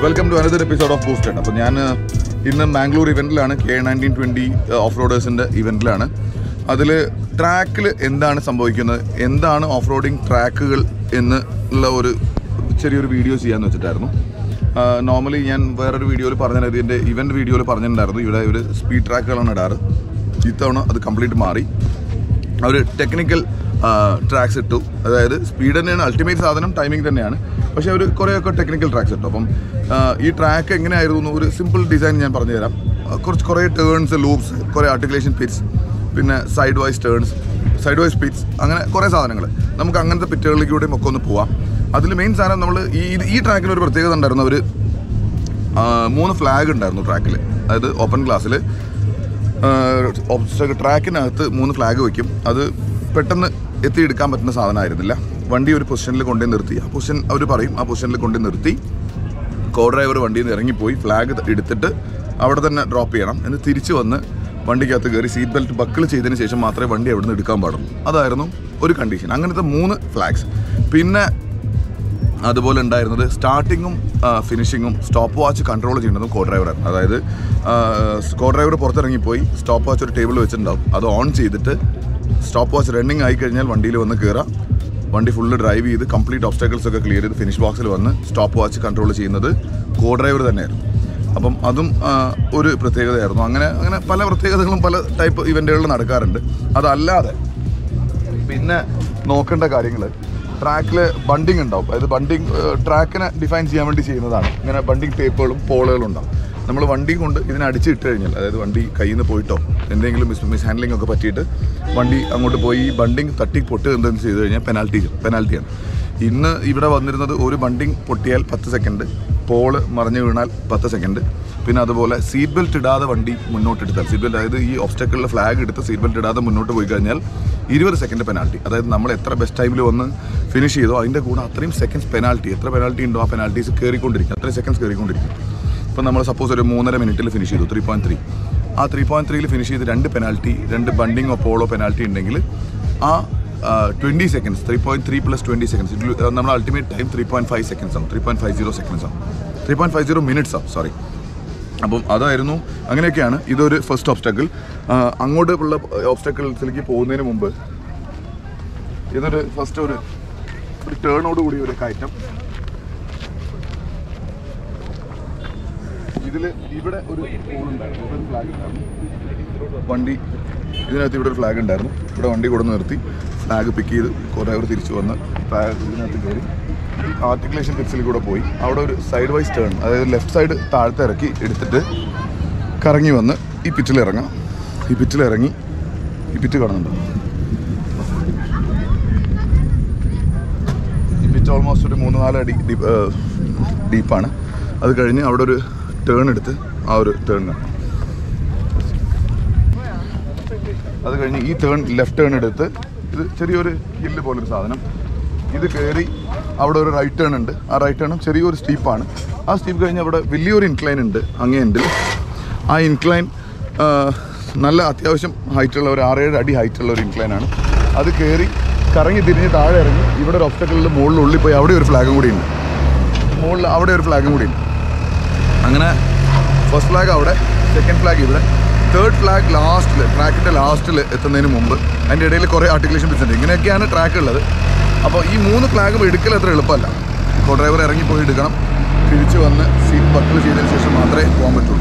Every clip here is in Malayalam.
welcome to another episode of boosted അപ്പോൾ ഞാൻ uh, ഇന്ന് മാംഗ്ലൂർ ഇവൻറ്റിലാണ് കെ നയൻറ്റീൻ ട്വൻറ്റി ഓഫ് റോഡേഴ്സിൻ്റെ ഇവൻറ്റിലാണ് അതിൽ ട്രാക്കിൽ എന്താണ് സംഭവിക്കുന്നത് എന്താണ് ഓഫ് റോഡിങ് ട്രാക്കുകൾ എന്ന് ഉള്ള ഒരു ചെറിയൊരു വീഡിയോ ചെയ്യാമെന്ന് വെച്ചിട്ടായിരുന്നു നോർമലി ഞാൻ വേറൊരു വീഡിയോയിൽ പറഞ്ഞത് ഇതിൻ്റെ ഇവൻറ്റ് വീഡിയോയിൽ പറഞ്ഞിട്ടുണ്ടായിരുന്നു ഇവിടെ ഒരു സ്പീഡ് ട്രാക്കുകളാണ് ഇടാറ് ഇത്തവണ അത് കംപ്ലീറ്റ് മാറി അവർ ടെക്നിക്കൽ ട്രാക്സ് ഇട്ടു അതായത് സ്പീഡ് തന്നെയാണ് അൾട്ടിമേറ്റ് സാധനം ടൈമിംഗ് തന്നെയാണ് പക്ഷേ അവർ കുറേയൊക്കെ ടെക്നിക്കൽ ട്രാക്സ് ഇട്ടു അപ്പം ആ, ഈ ട്രാക്ക് എങ്ങനെയായിരുന്നു എന്ന് ഒരു സിമ്പിൾ ഡിസൈൻ ഞാൻ പറഞ്ഞു തരാം ആ, കുറച്ച് കുറേ ടേൺസ് ലൂപ്സ് കുറേ ആർട്ടിക്കുലേഷൻ പിറ്റ്സ് പിന്നെ sidewise turns sidewise pits അങ്ങനെ കുറേ സാധനങ്ങൾ നമുക്ക് അങ്ങനത്തെ പിറ്റുകളിലേക്കൂടെയും ഒക്കെ ഒന്ന് പോവാം അതിൽ മെയിൻ സാധനം നമ്മൾ ഈ ഇത് ഈ ട്രാക്കിന് ഒരു പ്രത്യേകത ഉണ്ടായിരുന്നു അവർ മൂന്ന് ഫ്ലാഗ് ഉണ്ടായിരുന്നു ട്രാക്കിൽ അതായത് ഓപ്പൺ ക്ലാസ്സിൽ ട്രാക്കിനകത്ത് മൂന്ന് ഫ്ലാഗ് വയ്ക്കും അത് പെട്ടെന്ന് എത്തിയെടുക്കാൻ പറ്റുന്ന സാധനമായിരുന്നില്ല വണ്ടി ഒരു പൊസിഷനിൽ കൊണ്ടുപോയി നിർത്തി ആ പൊസിഷൻ അവർ പറയും ആ പൊസിഷനിൽ കൊണ്ടുപോയി നിർത്തി കോ ഡ്രൈവർ വണ്ടിയിൽ നിന്ന് ഇറങ്ങിപ്പോയി ഫ്ലാഗ് എടുത്തിട്ട് അവിടെ തന്നെ ഡ്രോപ്പ് ചെയ്യണം എന്നിട്ട് തിരിച്ച് വന്ന് വണ്ടിക്കകത്ത് കയറി സീറ്റ് ബെൽറ്റ് ബക്കിൾ ചെയ്തതിന് ശേഷം മാത്രമേ വണ്ടി അവിടെ നിന്ന് എടുക്കാൻ പാടുള്ളൂ അതായിരുന്നു ഒരു കണ്ടീഷൻ അങ്ങനത്തെ മൂന്ന് ഫ്ലാഗ്സ് പിന്നെ അതുപോലെ ഉണ്ടായിരുന്നത് സ്റ്റാർട്ടിങ്ങും ഫിനിഷിങ്ങും സ്റ്റോപ്പ് വാച്ച് കൺട്രോൾ ചെയ്യുന്നതും കോ ഡ്രൈവറായിരുന്നു അതായത് കോ ഡ്രൈവർ പുറത്തിറങ്ങിപ്പോയി സ്റ്റോപ്പ് വാച്ച് ഒരു ടേബിൾ വെച്ചിട്ടുണ്ടാവും അത് ഓൺ ചെയ്തിട്ട് സ്റ്റോപ്പ് വാച്ച് റണ്ണിങ് ആയി കഴിഞ്ഞാൽ വണ്ടിയിൽ വന്ന് കയറാം വണ്ടി ഫുള്ള് ഡ്രൈവ് ചെയ്ത് കംപ്ലീറ്റ് ഓബ്സ്റ്റക്കിൾസ് ഒക്കെ ക്ലിയർ ചെയ്ത് ഫിനിഷ് ബോക്സിൽ വന്ന് സ്റ്റോപ്പ് വാച്ച് കൺട്രോൾ ചെയ്യുന്നത് കോ ഡ്രൈവർ തന്നെയായിരുന്നു അപ്പം അതും ആ, ഒരു പ്രത്യേകതയായിരുന്നു അങ്ങനെ അങ്ങനെ പല പ്രത്യേകതകളും പല ടൈപ്പ് ഇവൻറ്റുകളിൽ നടക്കാറുണ്ട് അതല്ലാതെ പിന്നെ നോക്കേണ്ട കാര്യങ്ങൾ ട്രാക്കിൽ ബണ്ടിങ് ഉണ്ടാവും അതായത് ബണ്ടിങ് ട്രാക്കിനെ ഡിഫൈൻ ചെയ്യാൻ വേണ്ടി ചെയ്യുന്നതാണ് ഇങ്ങനെ ബണ്ടിങ് ടേപ്പുകളും പോളുകളും ഉണ്ടാവും നമ്മൾ വണ്ടി കൊണ്ട് ഇതിനെ അടിച്ചിട്ട് കഴിഞ്ഞാൽ അതായത് വണ്ടി കയ്യിൽ നിന്ന് പോയിട്ടോ എന്തെങ്കിലും മിസ് മിസ് ഹാൻഡ്ലിംഗ് ഒക്കെ പറ്റിയിട്ട് വണ്ടി അങ്ങോട്ട് പോയി ഈ ബണ്ടിങ് തട്ടി പൊട്ട് എന്തെങ്കിലും ചെയ്ത് കഴിഞ്ഞാൽ പെനാൽറ്റി പെനാൽറ്റിയാണ് ഇന്ന് ഇവിടെ വന്നിരുന്നത് ഒരു ബണ്ടിങ് പൊട്ടിയാൽ പത്ത് സെക്കൻഡ് പോള് മറിഞ്ഞു വീണാൽ പത്ത് സെക്കൻഡ് പിന്നെ അതുപോലെ സീറ്റ് ബെൽറ്റ് ഇടാതെ വണ്ടി മുന്നോട്ട് എടുത്താൽ സീറ്റ് ബെൽറ്റ് അതായത് ഈ ഒബ്സ്റ്റക്കിളിലെ ഫ്ലാഗ് എടുത്ത് സീറ്റ് ബെൽറ്റ് ഇടാതെ മുന്നോട്ട് പോയി കഴിഞ്ഞാൽ ഇരുപത് സെക്കൻഡ് പെനാൽറ്റി അതായത് നമ്മൾ എത്ര ബെസ്റ്റ് ടൈമിൽ വന്ന് ഫിനിഷ് ചെയ്തോ അതിൻ്റെ കൂടെ അത്രയും സെക്കൻഡ്സ് പെനാൽറ്റി എത്ര പെനാൽറ്റി ഉണ്ടോ ആ പെനാൽറ്റീസ് കയറിക്കൊണ്ടിരിക്കും അത്രയും സെക്കൻഡ്സ് കയറിക്കൊണ്ടിരിക്കും ഇപ്പം നമ്മൾ സപ്പോസ് ഒരു മൂന്നര മിനിറ്റിൽ ഫിനിഷ് ചെയ്തു ത്രീ പോയിൻറ്റ് ത്രീ ആ ത്രീ പോയിൻറ്റ് ത്രീയിൽ ഫിനിഷ് ചെയ്ത് രണ്ട് പെനാൽറ്റി രണ്ട് ബണ്ടിങ്ങോ പോളോ പെനാൽറ്റി ഉണ്ടെങ്കിൽ ആ twenty seconds three point three plus twenty seconds നമ്മൾ ultimate time three point five seconds ആണ് three point five zero seconds ആണ് three point five zero minutes ആണ് സോറി അപ്പം അതായിരുന്നു അങ്ങനെയൊക്കെയാണ് ഇതൊരു ഫസ്റ്റ് ഓബ്സ്റ്റക്കിൾ അങ്ങോട്ട് ഉള്ള ഓബ്സ്റ്റക്കിൾസിലേക്ക് പോകുന്നതിന് മുമ്പ് ഇതൊരു ഫസ്റ്റ് ഒരു ഒരു ടേണോട് കൂടി ഒരു കയറ്റം ഇതിൽ ഇവിടെ ഒരു hole ഉണ്ടായിരുന്നു ഇവിടെ ഒരു ഫ്ലാഗ് ഉണ്ടായിരുന്നു വണ്ടി ഇതിനകത്ത് ഇവിടെ ഒരു ഫ്ലാഗ് ഉണ്ടായിരുന്നു ഇവിടെ വണ്ടി കൊടുന്ന് നിർത്തി ഫ്ലാഗ് പിക്ക് ചെയ്ത് കുറേ അവർ തിരിച്ചു വന്ന് ഫ്ലാഗ് ഇതിനകത്ത് കയറി ആർട്ടിക്കുലേഷൻ പിക്സിൽ കൂടെ പോയി അവിടെ ഒരു സൈഡ് വൈസ് ടേൺ അതായത് ലെഫ്റ്റ് സൈഡ് താഴത്തെ ഇറക്കി എടുത്തിട്ട് കറങ്ങി വന്ന് ഈ പിറ്റിൽ ഇറങ്ങാം ഈ പിറ്റിൽ ഇറങ്ങി ഈ പിറ്റ് കാണുന്നുണ്ട് ഈ പിച്ച് ഓൾമോസ്റ്റ് ഒരു മൂന്ന് നാല് അടി ഡീപ്പ് ഡീപ്പാണ് അത് കഴിഞ്ഞ് അവിടെ ഒരു ടേൺ എടുത്ത് ആ ഒരു ടേൺ കാണാം അത് കഴിഞ്ഞ് ഈ ടേൺ ലെഫ്റ്റ് ടേൺ എടുത്ത് ഇത് ചെറിയൊരു ഹില്ല് പോലൊരു സാധനം ഇത് കയറി അവിടെ ഒരു റൈറ്റ് ടേൺ ഉണ്ട് ആ റൈറ്റ് ടേണും ചെറിയൊരു സ്റ്റീപ്പാണ് ആ സ്റ്റീപ്പ് കഴിഞ്ഞ് അവിടെ വലിയൊരു ഇൻക്ലൈൻ ഉണ്ട് അങ്ങേ എൻഡിൽ ആ ഇൻക്ലൈൻ നല്ല അത്യാവശ്യം ഹൈറ്റുള്ള ഒരു ആറേഴ് അടി ഹൈറ്റുള്ള ഒരു ഇൻക്ലൈനാണ് അത് കയറി കറങ്ങി തിരിഞ്ഞ് താഴെ ഇറങ്ങി ഇവിടെ ഒരു ഒബ്സ്റ്റക്കിളിൽ മുകളിൽ ഉള്ളിൽ പോയി അവിടെ ഒരു ഫ്ലാഗും കൂടി ഉണ്ട് മുകളിൽ അവിടെ ഒരു ഫ്ലാഗും കൂടി ഉണ്ട് അങ്ങനെ ഫസ്റ്റ് ഫ്ലാഗ് അവിടെ സെക്കൻഡ് ഫ്ലാഗ് ഇവിടെ തേർഡ് ഫ്ലാഗ് ലാസ്റ്റിൽ ട്രാക്കിൻ്റെ ലാസ്റ്റിൽ എത്തുന്നതിന് മുമ്പ് അതിൻ്റെ ഇടയിൽ കുറേ ആർട്ടിക്കുലേഷൻ പിച്ച് ഉണ്ട് ഇങ്ങനെയൊക്കെയാണ് ട്രാക്ക് ഉള്ളത് അപ്പോൾ ഈ മൂന്ന് ഫ്ലാഗും എടുക്കൽ അത്ര എളുപ്പമല്ല കോ ഡ്രൈവർ ഇറങ്ങി പോയി എടുക്കണം തിരിച്ചു വന്ന് സീറ്റ് ബക്കിൾ ചെയ്തതിന് ശേഷം മാത്രമേ പോകാൻ പറ്റുള്ളൂ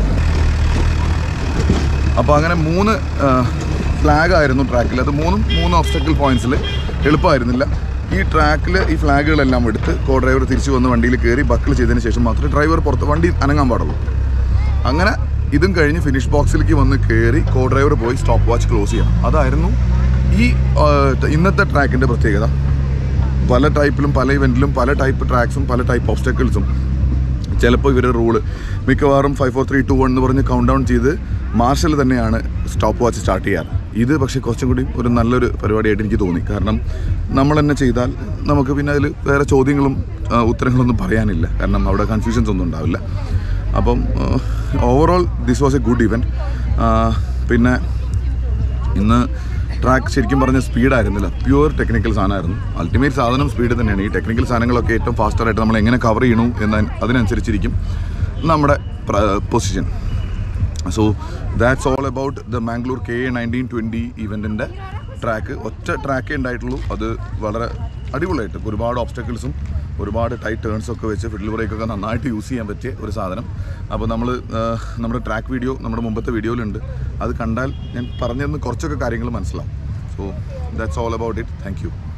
അപ്പോൾ അങ്ങനെ മൂന്ന് ഫ്ലാഗ് ആയിരുന്നു ട്രാക്കിൽ അത് മൂന്നും മൂന്ന് ഒബ്സ്റ്റക്കിൾ പോയിന്റ്സിൽ എളുപ്പമായിരുന്നില്ല ഈ ട്രാക്കിൽ ഈ ഫ്ലാഗുകളെല്ലാം എടുത്ത് കോ ഡ്രൈവർ തിരിച്ചു വന്ന് വണ്ടിയിൽ കയറി ബക്കിൾ ചെയ്തതിന് ശേഷം മാത്രമേ ഡ്രൈവർ പുറത്ത് വണ്ടി അനങ്ങാൻ പാടുള്ളൂ അങ്ങനെ ഇതും കഴിഞ്ഞ് ഫിനിഷ് ബോക്സിലേക്ക് വന്ന് കയറി കോ ഡ്രൈവർ പോയി സ്റ്റോപ്പ് വാച്ച് ക്ലോസ് ചെയ്യണം അതായിരുന്നു ഈ ആ, ഇന്നത്തെ ട്രാക്കിൻ്റെ പ്രത്യേകത പല ടൈപ്പിലും പല ഇവൻറ്റിലും പല ടൈപ്പ് ട്രാക്സും പല ടൈപ്പ് ഓബ്സ്റ്റക്കിൾസും ചിലപ്പോൾ ഇവരുടെ റൂള് മിക്കവാറും five four three two one എന്ന് പറഞ്ഞ് കൗണ്ട് ഡൗൺ ചെയ്ത് മാർഷൽ തന്നെയാണ് സ്റ്റോപ്പ് വാച്ച് സ്റ്റാർട്ട് ചെയ്യാറ് ഇത് പക്ഷേ കുറച്ചും കൂടി ഒരു നല്ലൊരു പരിപാടിയായിട്ട് എനിക്ക് തോന്നി കാരണം നമ്മൾ തന്നെ ചെയ്താൽ നമുക്ക് പിന്നെ അതിൽ വേറെ ചോദ്യങ്ങളും ആ, ഉത്തരങ്ങളൊന്നും പറയാനില്ല കാരണം അവിടെ കൺഫ്യൂഷൻസ് ഒന്നും ഉണ്ടാവില്ല അപ്പം overall this was a good event പിന്നെ ഇന്ന് ട്രാക്ക് ശരിക്കും പറഞ്ഞ സ്പീഡായിരുന്നില്ല പ്യുവർ ടെക്നിക്കൽ സാധനമായിരുന്നു അൾട്ടിമേറ്റ് സാധനം സ്പീഡ് തന്നെയാണ് ഈ ടെക്നിക്കൽ സാധനങ്ങളൊക്കെ ഏറ്റവും ഫാസ്റ്ററായിട്ട് നമ്മൾ എങ്ങനെ കവർ ചെയ്യണു എന്ന അതിനനുസരിച്ചിരിക്കും നമ്മുടെ position so that's all about the Mangalore K A nineteen twenty ഇവൻറ്റിൻ്റെ ട്രാക്ക് ഒറ്റ ട്രാക്കേ ഉണ്ടായിട്ടുള്ളൂ അത് വളരെ അടിപൊളിയായിട്ട് ഒരുപാട് ഓബ്സ്റ്റക്കിൾസും ഒരുപാട് ടൈറ്റ് ടേൺസ് ഒക്കെ വെച്ച് ഫിഡിൽ ബ്രേക്കൊക്കെ നന്നായിട്ട് യൂസ് ചെയ്യാൻ പറ്റിയ ഒരു സാധനം അപ്പോൾ നമ്മൾ നമ്മുടെ ട്രാക്ക് വീഡിയോ നമ്മുടെ മുമ്പത്തെ വീഡിയോയിലുണ്ട് അത് കണ്ടാൽ ഞാൻ പറഞ്ഞതെന്ന് കുറച്ചൊക്കെ കാര്യങ്ങൾ മനസ്സിലാവും so that's all about it thank U